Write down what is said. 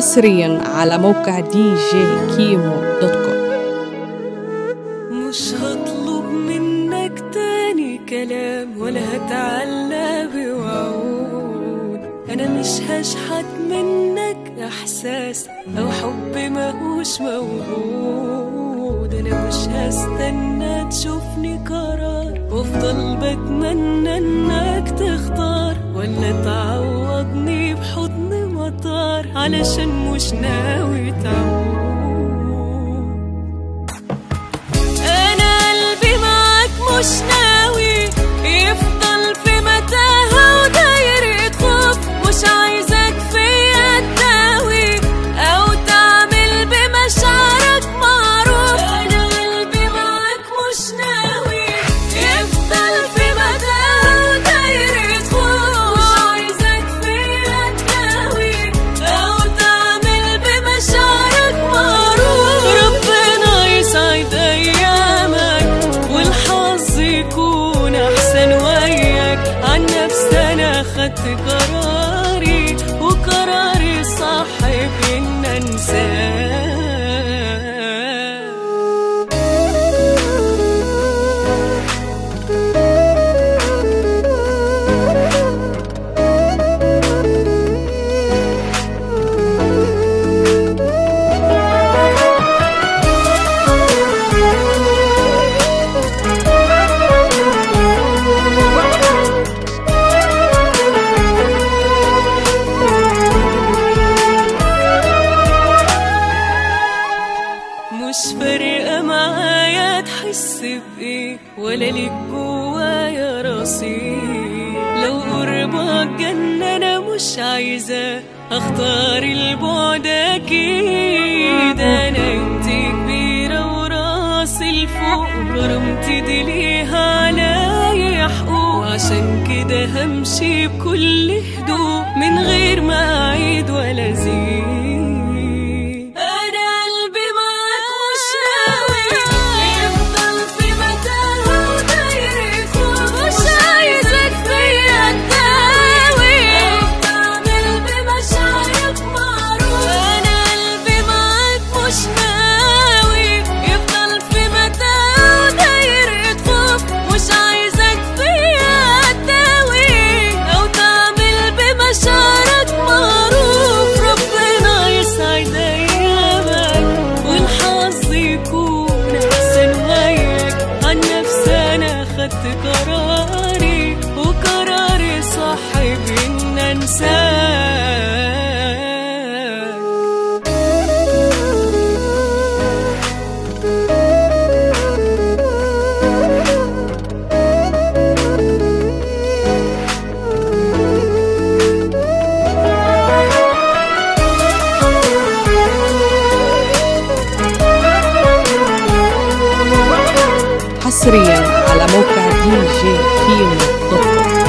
حصريا على موقع دي جي كيمو دوت كوم مش هطلب منك تاني كلام ولا هتعلى بوعود انا مش هشحت منك احساس او حب ماهوش موجود انا مش هستنى تشوفني قرار وافضل بتمنى انك تختار ولا تعوضني بحضن مطار علشان مش ناوي تعود انا قلبي معاك مش ناوي يفضل في متاهة ودايرة خوف مش عايزك فيا تداوي او تعمل بمشاعرك معروف انا قلبي معاك مش ناوي يفضل في متاهة ودايرة خوف مش عايزك فيا تداوي او تعمل بمشاعرك معروف ربنا يسعد ايامك والحظ يكون احسن وياك عن نفسي انا خدت قراري وقراري صح بان انساك مش فارقة معايا تحس بإيه ولا ليك جوايا رصيد لو قربك جنة أنا مش عايزة أختار البعد أكيد أنا قيمتي كبيرة وراسي لفوق غرمتي دي ليها عليا حقوق عشان كده همشي بكل هدوء من غير ما أعيد ولا أزيد أنا قلبي معاك مش ناوي يفضل في متاهة ودايرة خوف مش عايزك فيا تداوي أو تعمل بمشاعرك معروف أنا قلبي معاك مش ناوي يفضل في متاهة ودايرة خوف مش عايزك فيا تداوي أو تعمل بمشاعرك معروف ربنا يسعد أيامك والحظ يكون أحسن وياك عن نفسي أنا خدت قراري وقراري صح بإن أنساك حصريا على موقع دي جي كيمو دوت كوم